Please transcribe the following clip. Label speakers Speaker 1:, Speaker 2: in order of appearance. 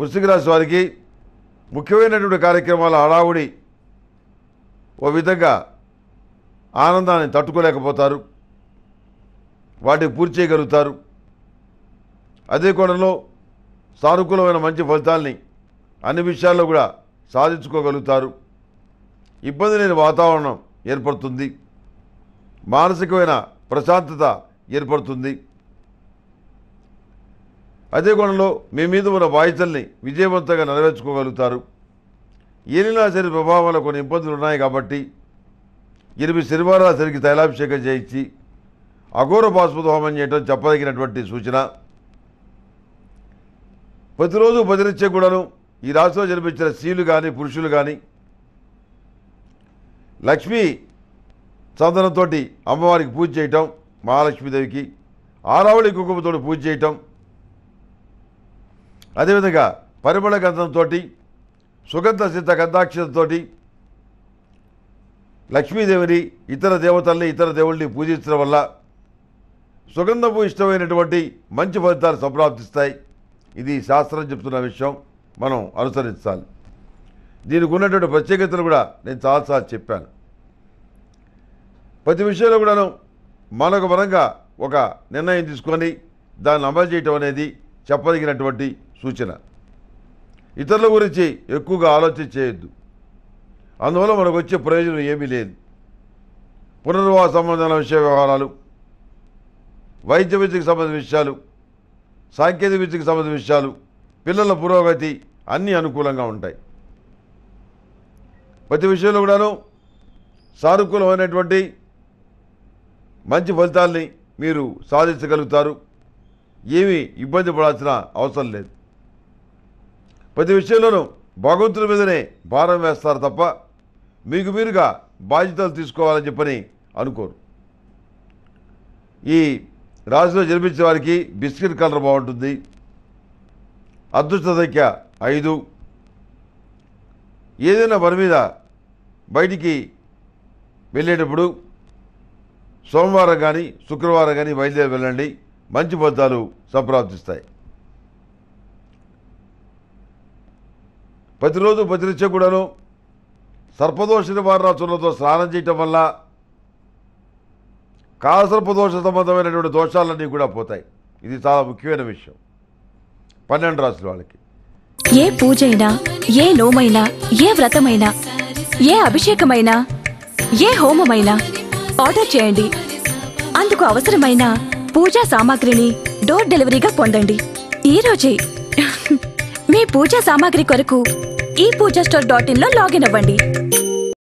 Speaker 1: వృశ్చిక రాశి వారికి ముఖ్యమైనటువంటి కార్యక్రమాల హడావుడి ఓ విధంగా ఆనందాన్ని తట్టుకోలేకపోతారు వాటిని పూర్తి చేయగలుగుతారు అదే కోణంలో సానుకూలమైన మంచి ఫలితాల్ని అన్ని విషయాల్లో కూడా సాధించుకోగలుగుతారు ఇబ్బంది లేని వాతావరణం ఏర్పడుతుంది మానసికమైన ప్రశాంతత ఏర్పడుతుంది అదే కోణంలో మీ మీద ఉన్న బాధ్యతల్ని విజయవంతంగా నెరవేర్చుకోగలుగుతారు ఏలినా శని ప్రభావం వల్ల కొన్ని ఇబ్బందులు ఉన్నాయి కాబట్టి ఎనిమిది శనివారాల శనికి తైలాభిషేకం చేయించి అఘోర బాస్పద హోమం చేయడం చెప్పదగినటువంటి సూచన ప్రతిరోజు భజనిచ్చే కూడాను ఈ రాశిలో జన్మించిన స్త్రీలు కానీ పురుషులు కానీ లక్ష్మీ చందనంతో అమ్మవారికి పూజ చేయటం మహాలక్ష్మీదేవికి ఆరావళి కుంకుమతో పూజ చేయటం అదేవిధంగా పరిమళ గంధంతో సుగంధ సిద్ధ గంధాక్షరంతో లక్ష్మీదేవిని ఇతర దేవతల్ని ఇతర దేవుళ్ళని పూజించడం వల్ల సుగంధపు ఇష్టమైనటువంటి మంచి ఫలితాలు సంప్రాప్తిస్తాయి ఇది శాస్త్రం చెప్తున్న విషయం మనం అనుసరించాలి దీనికి ఉన్నటువంటి ప్రత్యేకతలు కూడా నేను చాలాసార్లు చెప్పాను ప్రతి విషయంలో కూడాను మనకు పరంగా ఒక నిర్ణయం తీసుకొని దాన్ని అమలు చేయటం అనేది చెప్పదగినటువంటి సూచన ఇతరుల గురించి ఎక్కువగా ఆలోచన చేయొద్దు అందువల్ల మనకు వచ్చే ప్రయోజనం ఏమీ లేదు పునర్వాస సంబంధమైన విషయ వ్యవహారాలు వైద్య విద్యకు సంబంధించిన విషయాలు సాంకేతిక విద్యకు సంబంధించిన విషయాలు పిల్లల పురోగతి అన్నీ అనుకూలంగా ఉంటాయి ప్రతి విషయంలో కూడాను సానుకూలమైనటువంటి మంచి ఫలితాల్ని మీరు సాధించగలుగుతారు ఏమీ ఇబ్బంది పడాల్సిన అవసరం లేదు ప్రతి విషయంలోనూ భగవంతుడి మీదనే భారం వేస్తారు తప్ప మీకు మీరుగా బాధ్యతలు తీసుకోవాలని చెప్పని అనుకోరు ఈ రాశిలో జన్మించే వారికి బిస్కెట్ కలర్ బాగుంటుంది అదృష్ట సంఖ్య ఐదు ఏదైనా పని మీద బయటికి వెళ్ళేటప్పుడు సోమవారం కానీ శుక్రవారం కానీ బయలుదేరి వెళ్ళండి మంచి ఫలితాలు సంప్రాప్తిస్తాయి ప్రతిరోజు ప్రతినిత్యం కూడాను సర్పదోష నివారణ చూర్ణతో స్నానం చేయటం వల్ల కాసర్పదోష సంబంధమైనటువంటి దోషాలన్నీ కూడా పోతాయి ఇది చాలా ముఖ్యమైన విషయం పన్నెండు రాసుల వాళ్ళకి
Speaker 2: ఏ పూజైనా ఏ నోమైనా ఏ వ్రతమైనా ఏ అభిషేకమైనా ఏ హోమమైనా ఆర్డర్ చేయండి అందుకు అవసరమైన పూజా సామాగ్రిని డోర్ డెలివరీగా పొందండి ఈ రోజే మీ పూజా సామాగ్రి కొరకు ఈ పూజా స్టోర్ డాట్ ఇన్ లో లాగిన్ అవ్వండి